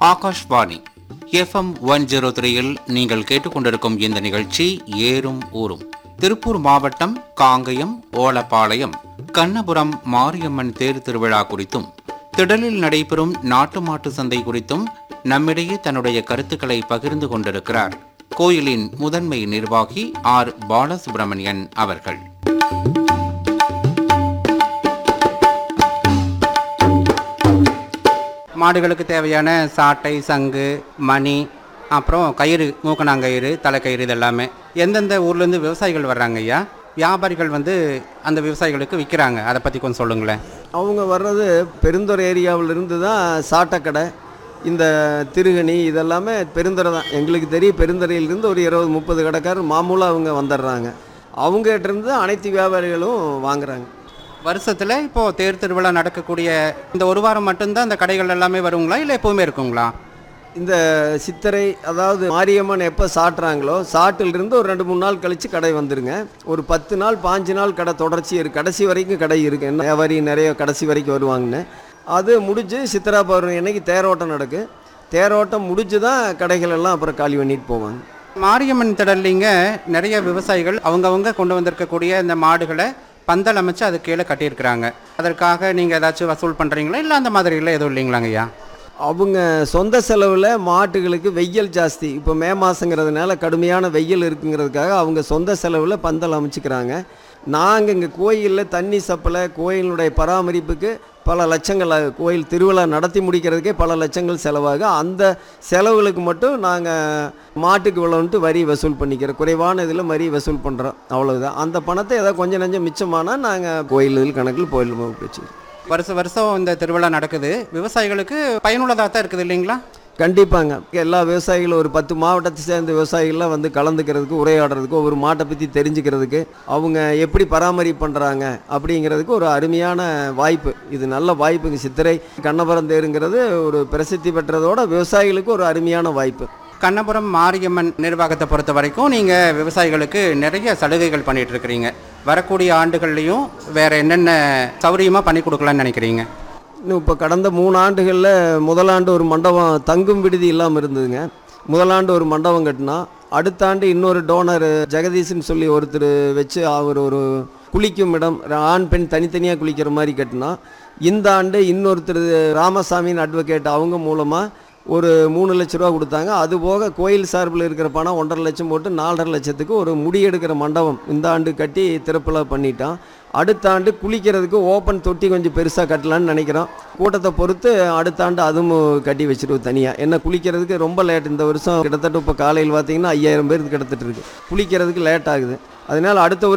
Akashvani FM one zero த்ரீயில் நீங்கள் கேட்டுக்கொண்டிருக்கும் இந்த நிகழ்ச்சி ஏறும் ஊரும் திருப்பூர் மாவட்டம் காங்கயம் ஓலப்பாளையம் கண்ணபுரம் மாரியம்மன் தேர் திருவிழா குறித்தும் திடலில் நடைபெறும் நாட்டு மாட்டு சந்தை குறித்தும் நம்மிடையே தன்னுடைய கருத்துக்களை பகிர்ந்து கொண்டிருக்கிறார் கோயிலின் முதன்மை நிர்வாகி ஆர் பாலசுப்ரமணியன் அவர்கள் மாடுகளுக்கு தேவையான சாட்டை சங்கு மணி அப்புறம் கயிறு மூக்கணாங்கயிறு தலைக்கயிறு இது எல்லாமே எந்தெந்த ஊர்லேருந்து விவசாயிகள் வர்றாங்க ஐயா வியாபாரிகள் வந்து அந்த விவசாயிகளுக்கு விற்கிறாங்க அதை பற்றி கொஞ்சம் சொல்லுங்களேன் அவங்க வர்றது பெருந்துறை ஏரியாவில் இருந்து தான் சாட்டக்கடை இந்த திருகணி இதெல்லாமே பெருந்துறை தான் எங்களுக்கு தெரியும் பெருந்துறையிலிருந்து ஒரு இருபது முப்பது கடைக்காரர் மாமூலாக அவங்க வந்துடுறாங்க அவங்ககிட்ட இருந்து அனைத்து வியாபாரிகளும் வாங்குறாங்க வருஷத்தில் இப்போது தேர் திருவிழா நடக்கக்கூடிய இந்த ஒரு வாரம் மட்டும்தான் இந்த கடைகள் எல்லாமே வருங்களா இல்லை எப்போவுமே இருக்குங்களா இந்த சித்திரை அதாவது மாரியம்மன் எப்போ சாட்டுறாங்களோ சாட்டிலிருந்து ஒரு ரெண்டு மூணு நாள் கழித்து கடை வந்துருங்க ஒரு பத்து நாள் பாஞ்சு நாள் கடை தொடர்ச்சி இருக்குது கடைசி வரைக்கும் கடை இருக்குது என்ன வியாபாரி நிறைய கடைசி வரைக்கும் வருவாங்கன்னு அது முடிஞ்சு சித்திரா பௌர்ணமி அன்னைக்கு தேரோட்டம் நடக்கு தேரோட்டம் முடிஞ்சு தான் கடைகள் எல்லாம் அப்புறம் காலி பண்ணிட்டு போவாங்க மாரியம்மன் திடல்லிங்க நிறைய விவசாயிகள் அவங்கவங்க கொண்டு வந்திருக்கக்கூடிய இந்த மாடுகளை பந்தல் அமைச்சு அது கீழே கட்டியிருக்கிறாங்க அதற்காக நீங்கள் ஏதாச்சும் வசூல் பண்ணுறீங்களா இல்லை அந்த மாதிரிலாம் எதுவும் இல்லைங்களாங்க ஐயா அவங்க சொந்த செலவில் மாட்டுகளுக்கு வெயில் ஜாஸ்தி இப்போ மே மாதங்கிறதுனால கடுமையான வெயில் இருக்குங்கிறதுக்காக அவங்க சொந்த செலவில் பந்தல் அமைச்சுக்கிறாங்க நாங்கள் இங்கே கோயிலில் தண்ணி சப்பலை கோயிலுடைய பராமரிப்புக்கு பல லட்சங்கள் ஆகு- கோயில் திருவிழா நடத்தி முடிக்கிறதுக்கே பல லட்சங்கள் செலவாகும் அந்த செலவுகளுக்கு மட்டும் நாங்கள் மாட்டுக்கு இவ்வளோன்ட்டு வரி வசூல் பண்ணிக்கிறோம் குறைவான இதில் வரி வசூல் பண்ணுறோம் அவ்வளவுதான் அந்த பணத்தை ஏதாவது கொஞ்சம் நஞ்சம் மிச்சமானால் நாங்கள் கோயில் கணக்கில் கோயில் வச்சுக்கிறோம் வருஷம் வருஷம் இந்த திருவிழா நடக்குது விவசாயிகளுக்கு பயனுள்ளதாக தான் இருக்குது இல்லைங்களா கண்டிப்பாங்க எல்லா விவசாயிகளும் ஒரு பத்து மாவட்டத்தை சேர்ந்த விவசாயிகள்லாம் வந்து கலந்துக்கிறதுக்கு உரையாடுறதுக்கு ஒரு மாட்டை பற்றி தெரிஞ்சுக்கிறதுக்கு அவங்க எப்படி பராமரிப்பு பண்ணுறாங்க அப்படிங்கிறதுக்கு ஒரு அருமையான வாய்ப்பு இது நல்ல வாய்ப்புங்க சித்திரை கண்ணபுரம் தேருங்கிறது ஒரு பிரசித்தி பெற்றதோட விவசாயிகளுக்கு ஒரு அருமையான வாய்ப்பு கண்ணபுரம் மாரியம்மன் நிர்வாகத்தை பொறுத்த வரைக்கும் நீங்கள் விவசாயிகளுக்கு நிறைய சலுகைகள் பண்ணிட்டு இருக்கிறீங்க வரக்கூடிய ஆண்டுகள்லையும் வேற என்னென்ன சௌரியமாக பண்ணி கொடுக்கலாம்னு நினைக்கிறீங்க இன்னும் இப்போ கடந்த மூணு ஆண்டுகளில் முதலாண்டு ஒரு மண்டபம் தங்கும் விடுதி இல்லாமல் இருந்ததுங்க முதலாண்டு ஒரு மண்டபம் கட்டினா அடுத்த ஆண்டு இன்னொரு டோனர் ஜெகதீஷ்னு சொல்லி ஒருத்தர் வச்சு அவர் ஒரு குளிக்கும் இடம் ஆண் பெண் தனித்தனியாக குளிக்கிற மாதிரி கட்டினா இந்த ஆண்டு இன்னொருத்தர் ராமசாமின்னு அட்வொகேட் அவங்க மூலமாக ஒரு மூணு லட்ச ரூபா கொடுத்தாங்க அது போக கோயில் சார்பில் இருக்கிற பணம் ஒன்றரை லட்சம் போட்டு நாலரை லட்சத்துக்கு ஒரு முடி எடுக்கிற மண்டபம் இந்த ஆண்டு கட்டி திறப்பில் பண்ணிட்டான் அடுத்த ஆண்டு குளிக்கிறதுக்கு ஓப்பன் தொட்டி கொஞ்சம் பெருசாக கட்டலான்னு நினைக்கிறோம் கூட்டத்தை பொறுத்து அடுத்த ஆண்டு அதுவும் கட்டி வச்சிருவோம் தனியாக என்ன குளிக்கிறதுக்கு ரொம்ப லேட் இந்த வருஷம் கிட்டத்தட்ட இப்போ காலையில் பார்த்தீங்கன்னா ஐயாயிரம் பேருக்கு கிடத்துட்டு இருக்கு குளிக்கிறதுக்கு லேட் ஆகுது அதனால அடுத்த ஒரு